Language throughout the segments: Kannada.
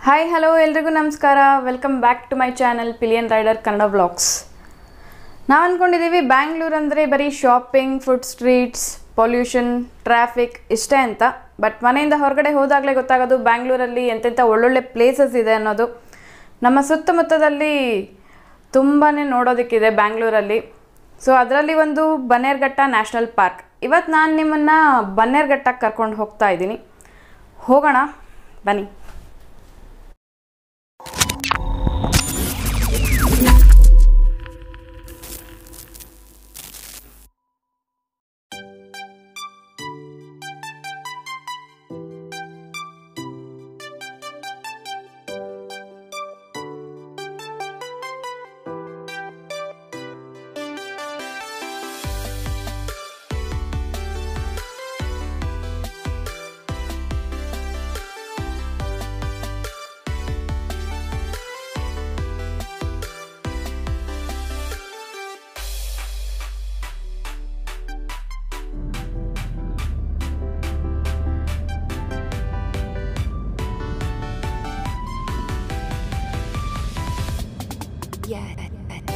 ಹಾಯ್ ಹಲೋ ಎಲ್ರಿಗೂ ನಮಸ್ಕಾರ welcome back to my channel pillion rider Kannada vlogs ನಾವು ಅಂದ್ಕೊಂಡಿದ್ದೀವಿ ಬ್ಯಾಂಗ್ಳೂರ್ ಅಂದರೆ ಬರೀ shopping food streets pollution traffic ಇಷ್ಟೇ ಅಂತ ಬಟ್ ಮನೆಯಿಂದ ಹೊರಗಡೆ ಹೋದಾಗಲೇ ಗೊತ್ತಾಗೋದು ಬ್ಯಾಂಗ್ಳೂರಲ್ಲಿ ಎಂತೆಂಥ ಒಳ್ಳೊಳ್ಳೆ ಪ್ಲೇಸಸ್ ಇದೆ ಅನ್ನೋದು ನಮ್ಮ ಸುತ್ತಮುತ್ತದಲ್ಲಿ ತುಂಬಾ ನೋಡೋದಕ್ಕಿದೆ ಬ್ಯಾಂಗ್ಳೂರಲ್ಲಿ ಸೊ ಅದರಲ್ಲಿ ಒಂದು ಬನ್ನೇರ್ಘಟ್ಟ ನ್ಯಾಷನಲ್ ಪಾರ್ಕ್ ಇವತ್ತು ನಾನು ನಿಮ್ಮನ್ನು ಬನ್ನೇರ್ಘಟ್ಟಕ್ಕೆ ಕರ್ಕೊಂಡು ಹೋಗ್ತಾ ಇದ್ದೀನಿ ಹೋಗೋಣ ಬನ್ನಿ Yeah.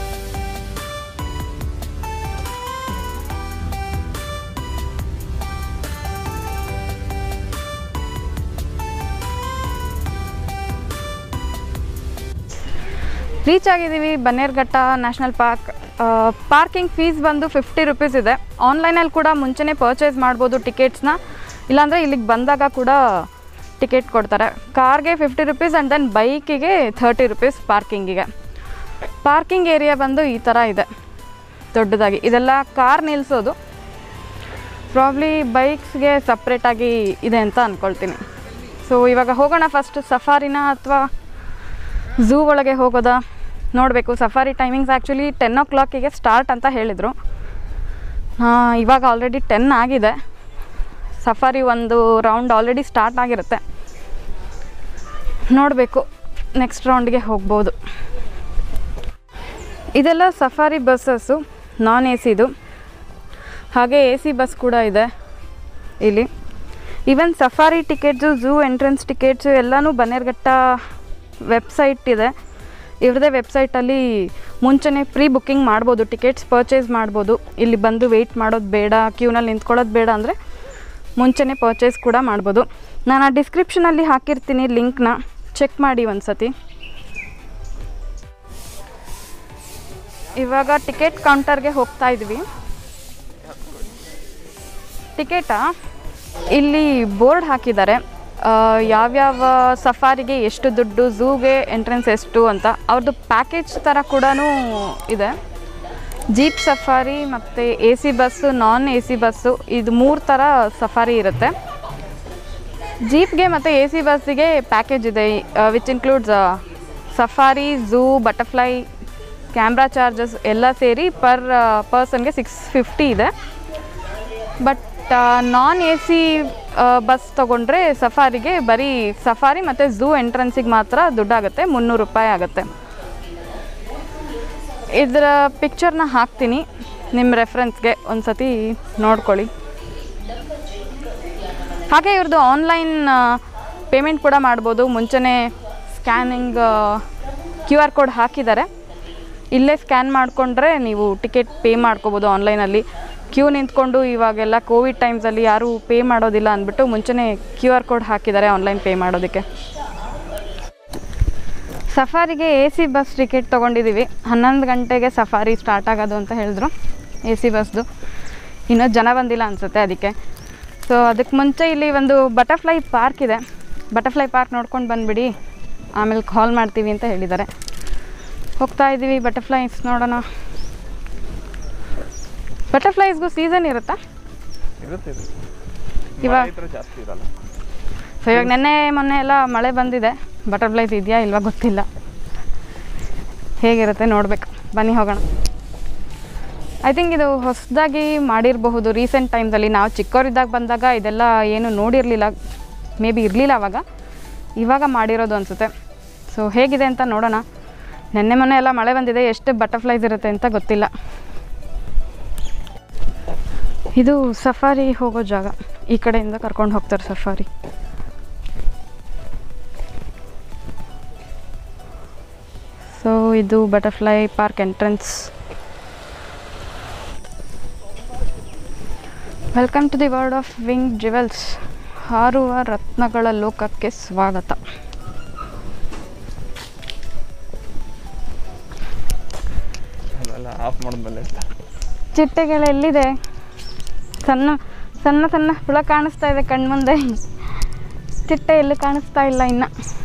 ರೀಚ್ ಆಗಿದ್ದೀವಿ Bannerghatta national park parking fees ಬಂದು ಫಿಫ್ಟಿ ರುಪೀಸ್ ಇದೆ ಆನ್ಲೈನಲ್ಲಿ ಕೂಡ ಮುಂಚೆನೇ ಪರ್ಚೇಸ್ ಮಾಡ್ಬೋದು ಟಿಕೆಟ್ಸ್ನ ಇಲ್ಲಾಂದರೆ ಇಲ್ಲಿಗೆ ಬಂದಾಗ ಕೂಡ ಟಿಕೆಟ್ ಕೊಡ್ತಾರೆ ಕಾರ್ಗೆ ಫಿಫ್ಟಿ ರುಪೀಸ್ ಆ್ಯಂಡ್ ದೆನ್ ಬೈಕಿಗೆ ಥರ್ಟಿ ರುಪೀಸ್ ಪಾರ್ಕಿಂಗಿಗೆ ಪಾರ್ಕಿಂಗ್ ಏರಿಯಾ ಬಂದು ಈ ಥರ ಇದೆ ದೊಡ್ಡದಾಗಿ ಇದೆಲ್ಲ ಕಾರ್ ನಿಲ್ಲಿಸೋದು ಪ್ರಾಬ್ಲಿ ಬೈಕ್ಸ್ಗೆ ಸಪ್ರೇಟಾಗಿ ಇದೆ ಅಂತ ಅಂದ್ಕೊಳ್ತೀನಿ ಸೊ ಇವಾಗ ಹೋಗೋಣ ಫಸ್ಟ್ ಸಫಾರಿನ ಅಥವಾ ಝೂ ಒಳಗೆ ಹೋಗೋದಾ ನೋಡಬೇಕು ಸಫಾರಿ ಟೈಮಿಂಗ್ಸ್ ಆ್ಯಕ್ಚುಲಿ ಟೆನ್ ಓ ಕ್ಲಾಕಿಗೆ ಸ್ಟಾರ್ಟ್ ಅಂತ ಹೇಳಿದರು ಇವಾಗ ಆಲ್ರೆಡಿ ಟೆನ್ ಆಗಿದೆ ಸಫಾರಿ ಒಂದು ರೌಂಡ್ ಆಲ್ರೆಡಿ ಸ್ಟಾರ್ಟ್ ಆಗಿರುತ್ತೆ ನೋಡಬೇಕು ನೆಕ್ಸ್ಟ್ ರೌಂಡ್ಗೆ ಹೋಗ್ಬೋದು ಇದೆಲ್ಲ ಸಫಾರಿ ಬಸ್ಸಸ್ಸು ನಾನ್ ಎ ಸಿದು ಹಾಗೆ ಎ ಸಿ ಬಸ್ ಕೂಡ ಇದೆ ಇಲ್ಲಿ even safari tickets zoo entrance tickets ಎಲ್ಲನೂ ಬನ್ನೇರ್ಘಟ್ಟ ವೆಬ್ಸೈಟ್ ಇದೆ ಇವ್ರದೇ ವೆಬ್ಸೈಟಲ್ಲಿ ಮುಂಚೆನೇ ಪ್ರೀ ಬುಕ್ಕಿಂಗ್ ಮಾಡ್ಬೋದು ಟಿಕೆಟ್ಸ್ ಪರ್ಚೇಸ್ ಮಾಡ್ಬೋದು ಇಲ್ಲಿ ಬಂದು ವೆಯ್ಟ್ ಮಾಡೋದು ಬೇಡ ಕ್ಯೂನಲ್ಲಿ ನಿಂತ್ಕೊಳ್ಳೋದು ಬೇಡ ಅಂದರೆ ಮುಂಚೆನೇ ಪರ್ಚೇಸ್ ಕೂಡ ಮಾಡ್ಬೋದು ನಾನು ಆ ಡಿಸ್ಕ್ರಿಪ್ಷನಲ್ಲಿ ಹಾಕಿರ್ತೀನಿ ಲಿಂಕ್ನ ಚೆಕ್ ಮಾಡಿ ಒಂದು ಸತಿ ಇವಾಗ ಟಿಕೆಟ್ ಕೌಂಟರ್ಗೆ ಹೋಗ್ತಾ ಇದ್ವಿ ಟಿಕೆಟಾ ಇಲ್ಲಿ ಬೋರ್ಡ್ ಹಾಕಿದ್ದಾರೆ ಆ, ಯಾವ್ಯಾವ ಸಫಾರಿಗೆ ಎಷ್ಟು ದುಡ್ಡು ಝೂಗೆ ಎಂಟ್ರೆನ್ಸ್ ಎಷ್ಟು ಅಂತ ಅವ್ರದ್ದು ಪ್ಯಾಕೇಜ್ ಥರ ಕೂಡ ಇದೆ ಜೀಪ್ ಸಫಾರಿ ಮತ್ತು A C bus non A C bus ಇದು ಮೂರು ಥರ ಸಫಾರಿ ಇರುತ್ತೆ ಜೀಪ್ಗೆ ಮತ್ತು ಎ ಸಿ ಬಸ್ಸಿಗೆ ಪ್ಯಾಕೇಜ್ ಇದೆ which includes safari zoo butterfly camera charges ಎಲ್ಲ ಸೇರಿ ಪರ್ ಪರ್ಸನ್ಗೆ ಸಿಕ್ಸ್ ಫಿಫ್ಟಿ ಇದೆ but non A C bus ತೊಗೊಂಡ್ರೆ ಸಫಾರಿಗೆ ಬರೀ ಸಫಾರಿ ಮತ್ತು ಝೂ ಎಂಟ್ರೆನ್ಸಿಗೆ ಮಾತ್ರ ದುಡ್ಡಾಗುತ್ತೆ ಮುನ್ನೂರು ರೂಪಾಯಿ ಆಗುತ್ತೆ ಇದರ ಪಿಕ್ಚರ್ನ ಹಾಕ್ತೀನಿ ನಿಮ್ಮ ರೆಫರೆನ್ಸ್ಗೆ ಒಂದು ಸತಿ ನೋಡ್ಕೊಳ್ಳಿ ಹಾಗೆ ಇವ್ರದ್ದು ಆನ್ಲೈನ್ ಪೇಮೆಂಟ್ ಕೂಡ ಮಾಡ್ಬೋದು ಮುಂಚೆನೇ ಸ್ಕ್ಯಾನಿಂಗ್ ಕ್ಯೂ ಆರ್ ಕೋಡ್ ಹಾಕಿದ್ದಾರೆ ಇಲ್ಲೇ ಸ್ಕ್ಯಾನ್ ಮಾಡಿಕೊಂಡ್ರೆ ನೀವು ಟಿಕೆಟ್ ಪೇ ಮಾಡ್ಕೋಬೋದು ಆನ್ಲೈನಲ್ಲಿ ಕ್ಯೂ ನಿಂತ್ಕೊಂಡು ಇವಾಗೆಲ್ಲ ಕೋವಿಡ್ ಟೈಮ್ಸಲ್ಲಿ ಯಾರೂ ಪೇ ಮಾಡೋದಿಲ್ಲ ಅಂದ್ಬಿಟ್ಟು ಮುಂಚೆನೇ ಕ್ಯೂ ಆರ್ ಕೋಡ್ ಹಾಕಿದ್ದಾರೆ ಆನ್ಲೈನ್ ಪೇ ಮಾಡೋದಕ್ಕೆ ಸಫಾರಿಗೆ ಎ ಸಿ ಬಸ್ ಟಿಕೆಟ್ ತೊಗೊಂಡಿದ್ದೀವಿ ಹನ್ನೊಂದು ಗಂಟೆಗೆ ಸಫಾರಿ ಸ್ಟಾರ್ಟ್ ಆಗೋದು ಅಂತ ಹೇಳಿದ್ರು ಎ ಸಿ ಬಸ್ದು ಇನ್ನೂ ಜನ ಬಂದಿಲ್ಲ ಅನಿಸುತ್ತೆ ಅದಕ್ಕೆ ಸೊ ಅದಕ್ಕೆ ಮುಂಚೆ ಇಲ್ಲಿ ಒಂದು ಬಟರ್ಫ್ಲೈ ಪಾರ್ಕ್ ಇದೆ ಬಟರ್ಫ್ಲೈ ಪಾರ್ಕ್ ನೋಡ್ಕೊಂಡು ಬಂದುಬಿಡಿ ಆಮೇಲೆ ಕಾಲ್ ಮಾಡ್ತೀವಿ ಅಂತ ಹೇಳಿದ್ದಾರೆ ಹೋಗ್ತಾ ಇದ್ದೀವಿ ಬಟರ್ಫ್ಲೈಸ್ ನೋಡೋಣ ಬಟರ್ಫ್ಲೈಸ್ಗೂ ಸೀಸನ್ ಇರುತ್ತಾ ಇರುತ್ತೆ ಇದು. ಇವಾಗ- ಮಳೆ ಇದ್ರೆ ಜಾಸ್ತಿ ಇರಲ್ಲ ಸೊ ಇವಾಗ ನೆನ್ನೆ ಮೊನ್ನೆ ಎಲ್ಲ ಮಳೆ ಬಂದಿದೆ ಬಟರ್ಫ್ಲೈಸ್ ಇದೆಯಾ ಇಲ್ವಾ ಗೊತ್ತಿಲ್ಲ ಹೇಗಿರುತ್ತೆ ನೋಡಬೇಕು ಬನ್ನಿ ಹೋಗೋಣ ಐ ಥಿಂಕ್ ಇದು ಹೊಸದಾಗಿ ಮಾಡಿರಬಹುದು ರೀಸೆಂಟ್ ಟೈಮ್ಸಲ್ಲಿ ನಾವು ಚಿಕ್ಕವರಿದ್ದಾಗ ಬಂದಾಗ ಇದೆಲ್ಲ ಏನು ನೋಡಿರಲಿಲ್ಲ ಮೇ ಬಿ ಇರಲಿಲ್ಲ ಅವಾಗ ಇವಾಗ ಮಾಡಿರೋದು ಅನಿಸುತ್ತೆ ಸೊ ಹೇಗಿದೆ ಅಂತ ನೋಡೋಣ ನೆನ್ನೆ ಮೊನ್ನೆ ಎಲ್ಲ ಮಳೆ ಬಂದಿದೆ ಎಷ್ಟು ಬಟರ್ಫ್ಲೈಸ್ ಇರುತ್ತೆ ಅಂತ ಗೊತ್ತಿಲ್ಲ ಇದು ಸಫಾರಿ ಹೋಗೋ ಜಾಗ ಈ ಕಡೆಯಿಂದ ಕರ್ಕೊಂಡು ಹೋಗ್ತಾರೆ ಸಫಾರಿ ಸೊ ಇದು butterfly park entrance welcome to the world of wing jewels ಹಾರುವ ರತ್ನಗಳ ಲೋಕಕ್ಕೆ ಸ್ವಾಗತ ಅಲ್ಲೆಲ್ಲ ಆಫ್ ಮಾಡಿದ್ಮೇಲೆ ಅಂತ ಚಿಟ್ಟೆಗಳು ಎಲ್ಲಿದೆ ಸಣ್ಣ ಸಣ್ಣ ಸಣ್ಣ ಹುಳ ಕಾಣಿಸ್ತಾ ಇದೆ ಕಣ್ಮುಂದೆ ಚಿಟ್ಟೆ ಎಲ್ಲೂ ಕಾಣಿಸ್ತಾ ಇಲ್ಲ ಇನ್ನು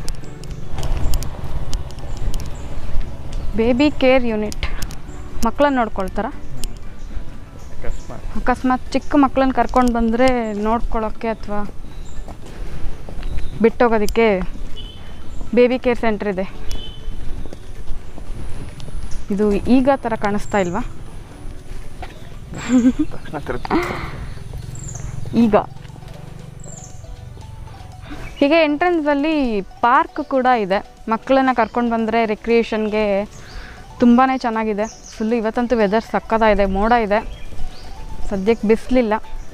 ಬೇಬಿ ಕೇರ್ ಯೂನಿಟ್ ಮಕ್ಕಳನ್ನ ನೋಡ್ಕೊಳ್ತಾರ ಅಕಸ್ಮಾತ್ ಅಕಸ್ಮಾತ್ ಚಿಕ್ಕ ಮಕ್ಕಳನ್ನ ಕರ್ಕೊಂಡು ಬಂದರೆ ನೋಡ್ಕೊಳ್ಳೋಕ್ಕೆ ಅಥವಾ ಬಿಟ್ಟೋಗೋದಕ್ಕೆ ಬೇಬಿ ಕೇರ್ ಸೆಂಟರ್ ಇದೆ ಇದು ಈಗ ಥರ ಕಾಣಿಸ್ತಾ ಇಲ್ವಾ ತಕ್ಷಣ ತಿರುಗ್ತು. ಈಗ ಹೀಗೆ ಎಂಟ್ರೆನ್ಸಲ್ಲಿ ಪಾರ್ಕ್ ಕೂಡ ಇದೆ ಮಕ್ಕಳನ್ನ ಕರ್ಕೊಂಡು ಬಂದರೆ ರಿಕ್ರಿಯೇಷನ್ಗೆ ತುಂಬಾ ಚೆನ್ನಾಗಿದೆ ಫುಲ್ಲು ಇವತ್ತಂತೂ ವೆದರ್ ಸಕ್ಕತ್ತಾಗಿದೆ ಮೋಡ ಇದೆ ಸದ್ಯಕ್ಕೆ ಬಿಸಿಲಿಲ್ಲ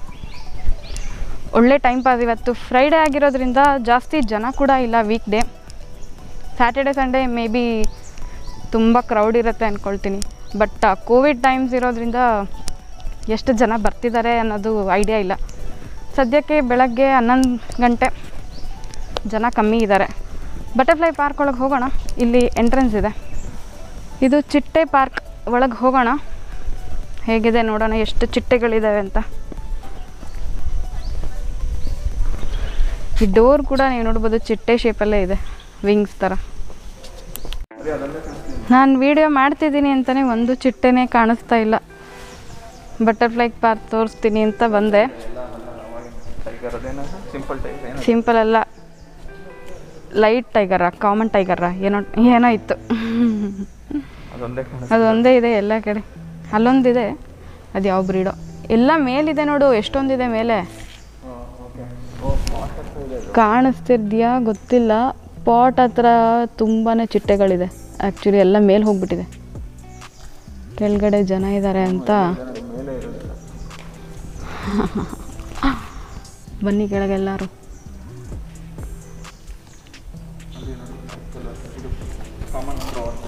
ಒಳ್ಳೆ ಟೈಮ್ ಪಾಸ್ ಇವತ್ತು ಫ್ರೈಡೇ ಆಗಿರೋದ್ರಿಂದ ಜಾಸ್ತಿ ಜನ ಕೂಡ ಇಲ್ಲ weekday Saturday Sunday maybe ತುಂಬ ಕ್ರೌಡ್ ಇರುತ್ತೆ ಅಂದ್ಕೊಳ್ತೀನಿ ಬಟ್ ಕೋವಿಡ್ ಟೈಮ್ಸ್ ಇರೋದ್ರಿಂದ ಎಷ್ಟು ಜನ ಬರ್ತಿದ್ದಾರೆ ಅನ್ನೋದು ಐಡಿಯಾ ಇಲ್ಲ ಸದ್ಯಕ್ಕೆ ಬೆಳಗ್ಗೆ ಹನ್ನೊಂದು ಗಂಟೆ ಜನ ಕಮ್ಮಿ ಇದ್ದಾರೆ ಬಟರ್ಫ್ಲೈ ಪಾರ್ಕ್ ಒಳಗೆ ಹೋಗೋಣ ಇಲ್ಲಿ ಎಂಟ್ರೆನ್ಸ್ ಇದೆ ಇದು ಚಿಟ್ಟೆ ಪಾರ್ಕ್ ಒಳಗೆ ಹೋಗೋಣ ಹೇಗಿದೆ ನೋಡೋಣ ಎಷ್ಟು ಚಿಟ್ಟೆಗಳಿದ್ದಾವೆ ಅಂತ ಈ ಡೋರ್ ಕೂಡ ನೀವು ನೋಡ್ಬೋದು ಚಿಟ್ಟೆ ಶೇಪಲ್ಲೇ ಇದೆ ವಿಂಗ್ಸ್ ಥರ ನಾನು ವಿಡಿಯೋ ಮಾಡ್ತಿದ್ದೀನಿ ಅಂತಲೇ ಒಂದು ಚಿಟ್ಟೆನೇ ಕಾಣಿಸ್ತಾ ಇಲ್ಲ ಬಟರ್ಫ್ಲೈ ಪಾರ್ಕ್ ತೋರಿಸ್ತೀನಿ ಅಂತ ಬಂದೆ ಟೈಗರ್ ಅದೇನ ಸಿಂಪಲ್ ಟೈಗರ್ ಏನೋ ಸಿಂಪಲ್ ಅಲ್ಲ ಲೈಟ್ ಟೈಗರ ಕಾಮನ್ ಟೈಗರ ಏನೋ ಏನೋ ಇತ್ತು ಅದೊಂದೇ ಕಾಣಿಸ್ತು ಅದು ಒಂದೇ ಇದೆ ಎಲ್ಲ ಕಡೆ ಅಲ್ಲೊಂದಿದೆ ಅದು ಯಾವ ಬ್ರೀಡೋ ಎಲ್ಲ ಮೇಲಿದೆ ನೋಡು ಎಷ್ಟೊಂದಿದೆ ಮೇಲೆ ಕಾಣಿಸ್ತಿದ್ಯಾ ಗೊತ್ತಿಲ್ಲ ಪಾಟ್ ಹತ್ರ ತುಂಬಾ ಚಿಟ್ಟೆಗಳಿದೆ ಆ್ಯಕ್ಚುಲಿ ಎಲ್ಲ ಮೇಲೆ ಹೋಗ್ಬಿಟ್ಟಿದೆ ಕೆಳಗಡೆ ಜನ ಇದ್ದಾರೆ ಅಂತ ಮೇಲೆ ಇರೋದಿಲ್ಲ ಬನ್ನಿ ಕೆಳಗೆಲ್ಲರೂ ಕಾಮನ್ ಕ್ರೋ ಅಂತ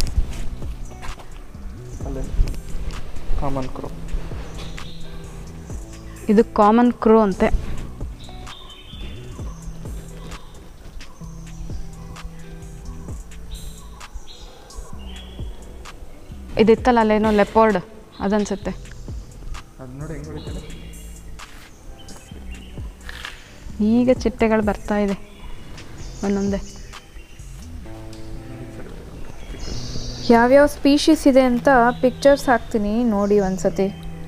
ಅಲ್ಲೇ ಕಾಮನ್ ಕ್ರೋ ಇದು ಕಾಮನ್ ಕ್ರೋ ಅಂತೆ ಇದಿತ್ತಲ್ಲ ಅಲ್ಲೇನೋ ಲೆಪೋರ್ಡ್ ಅದನ್ಸುತ್ತೆ ಅದು ನೋಡಿ ಹೆಂಗೆ ಹೊಡಿತಾರೆ ಈಗ ಚಿಟ್ಟೆಗಳು ಬರ್ತಾ ಇದೆ ಒಂದೊಂದೇ ಯಾವ್ಯಾವ ಸ್ಪೀಶೀಸ್ ಇದೆ ಅಂತ ಪಿಕ್ಚರ್ಸ್ ಹಾಕ್ತೀನಿ ನೋಡಿ ಒಂದ್ಸತಿ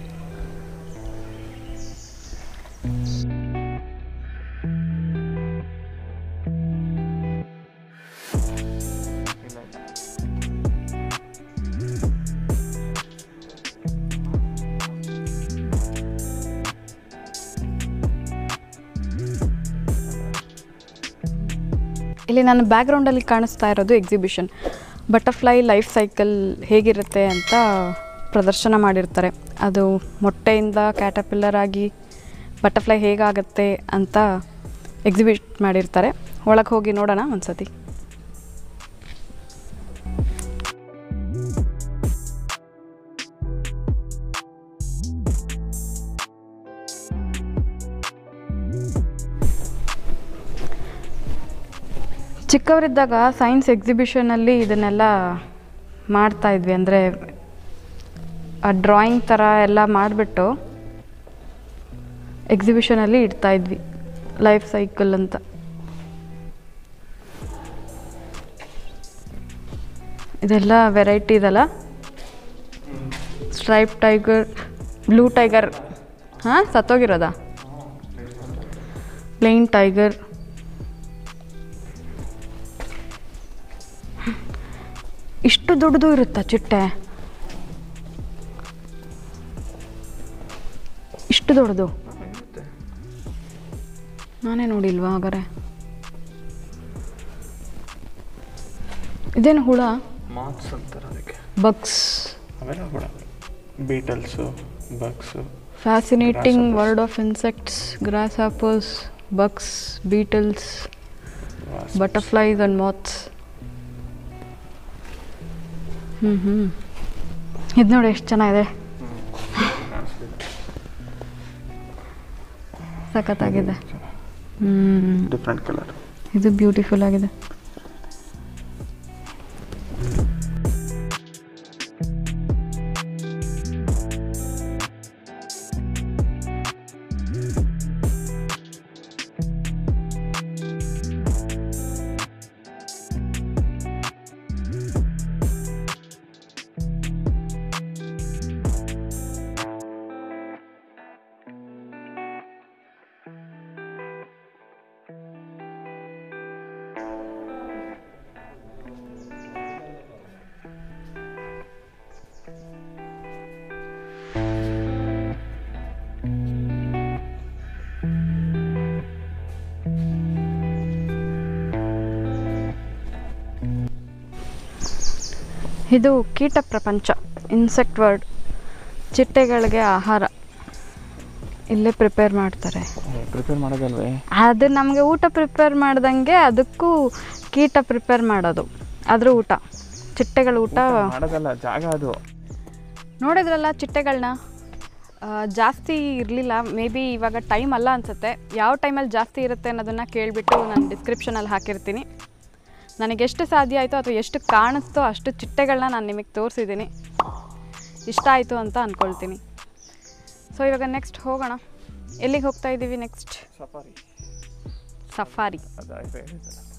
ಇಲ್ಲ ಇಲ್ಲ ಇಲ್ಲಿ ನನ್ನ ಬ್ಯಾಕ್ಗ್ರೌಂಡಲ್ಲಿ ಕಾಣಿಸ್ತಾ ಇರೋದು ಎಕ್ಸಿಬಿಷನ್ ಬಟರ್ಫ್ಲೈ ಲೈಫ್ ಸೈಕಲ್ ಹೇಗಿರುತ್ತೆ ಅಂತ ಪ್ರದರ್ಶನ ಮಾಡಿರ್ತಾರೆ ಅದು ಮೊಟ್ಟೆಯಿಂದ ಕ್ಯಾಟಪಿಲ್ಲರ್ ಆಗಿ ಬಟರ್ಫ್ಲೈ ಹೇಗಾಗತ್ತೆ ಅಂತ ಎಕ್ಸಿಬಿಟ್ ಮಾಡಿರ್ತಾರೆ ಒಳಗೆ ಹೋಗಿ ನೋಡೋಣ ಒಂದ್ಸತಿ ಚಿಕ್ಕವರಿದ್ದಾಗ ಸೈನ್ಸ್ ಎಕ್ಸಿಬಿಷನಲ್ಲಿ ಇದನ್ನೆಲ್ಲ ಮಾಡ್ತಾ ಇದ್ವಿ ಅಂದರೆ ಆ ಡ್ರಾಯಿಂಗ್ ಥರ ಎಲ್ಲ ಮಾಡಿಬಿಟ್ಟು ಎಕ್ಸಿಬಿಷನಲ್ಲಿ ಇಡ್ತಾ ಇದ್ವಿ ಲೈಫ್ ಸೈಕಲ್ ಅಂತ ಇದೆಲ್ಲ ವೆರೈಟಿ ಇದಲ್ಲ ಸ್ಟ್ರೈಪ್ ಟೈಗರ್ ಬ್ಲೂ ಟೈಗರ್ ಹಾಂ ಸತ್ತೋಗಿರೋದಾ ಪ್ಲೇನ್ ಟೈಗರ್ ಇಷ್ಟು ದೊಡ್ಡದು ಇರುತ್ತಾ ಚಿಟ್ಟೆ ಇಷ್ಟು ದೊಡ್ಡದು ಇರುತ್ತೆ ನಾನೇ ನೋಡಿಲ್ವಾ ಹಾಗಾರೆ ಇದೇನು ಹುಳ ಮಾತ್ಸ್ ಅಂತಾರೆ ಅದಕ್ಕೆ ಬಗ್ಸ್ ಅವೆಲ್ಲ ಕೂಡ beetles bugs fascinating Grasshoppers. World of insects grasshoppers bugs beetles butterflies and moths ಹ್ಞೂ ಹ್ಞೂ ಇದು ನೋಡಿ ಎಷ್ಟು ಚೆನ್ನಾಗಿದೆ ಸಖತ್ತಾಗಿದೆ ಹ್ಞೂ ಡಿಫ್ರೆಂಟ್ ಕಲರ್ ಇದು ಬ್ಯೂಟಿಫುಲ್ ಆಗಿದೆ ಇದು ಕೀಟ ಪ್ರಪಂಚ ಇನ್ಸೆಕ್ಟ್ ವರ್ಡ್ ಚಿಟ್ಟೆಗಳಿಗೆ ಆಹಾರ ಇಲ್ಲೇ ಪ್ರಿಪೇರ್ ಮಾಡ್ತಾರೆ ಪ್ರಿಪೇರ್ ಮಾಡೋದಲ್ವೇ ಅದು ನಮಗೆ ಊಟ ಪ್ರಿಪೇರ್ ಮಾಡ್ದಂಗೆ ಅದಕ್ಕೂ ಕೀಟ ಪ್ರಿಪೇರ್ ಮಾಡೋದು ಅದ್ರ ಊಟ ಚಿಟ್ಟೆಗಳ ಊಟ ಮಾಡೋದಲ್ಲ ಜಾಗ ಅದು ನೋಡಿದ್ರಲ್ಲ ಚಿಟ್ಟೆಗಳನ್ನ ಜಾಸ್ತಿ ಇರಲಿಲ್ಲ ಮೇ ಬಿ ಇವಾಗ ಟೈಮ್ ಅಲ್ಲ ಅನಿಸುತ್ತೆ ಯಾವ ಟೈಮಲ್ಲಿ ಜಾಸ್ತಿ ಇರುತ್ತೆ ಅನ್ನೋದನ್ನು ಕೇಳಿಬಿಟ್ಟು ನಾನು ಡಿಸ್ಕ್ರಿಪ್ಷನಲ್ಲಿ ಹಾಕಿರ್ತೀನಿ ನನಗೆ ಎಷ್ಟು ಸಾಧ್ಯ ಆಯಿತೋ ಅಥವಾ ಎಷ್ಟು ಕಾಣಿಸ್ತೋ ಅಷ್ಟು ಚಿಟ್ಟೆಗಳನ್ನ ನಾನು ನಿಮಗೆ ತೋರಿಸಿದ್ದೀನಿ ಇಷ್ಟ ಆಯಿತು ಅಂತ ಅಂದ್ಕೊಳ್ತೀನಿ ಸೊ ಇವಾಗ ನೆಕ್ಸ್ಟ್ ಹೋಗೋಣ ಎಲ್ಲಿಗೆ ಹೋಗ್ತಾ ಇದ್ದೀವಿ ನೆಕ್ಸ್ಟ್ ಸಫಾರಿ ಸಫಾರಿ ಅದು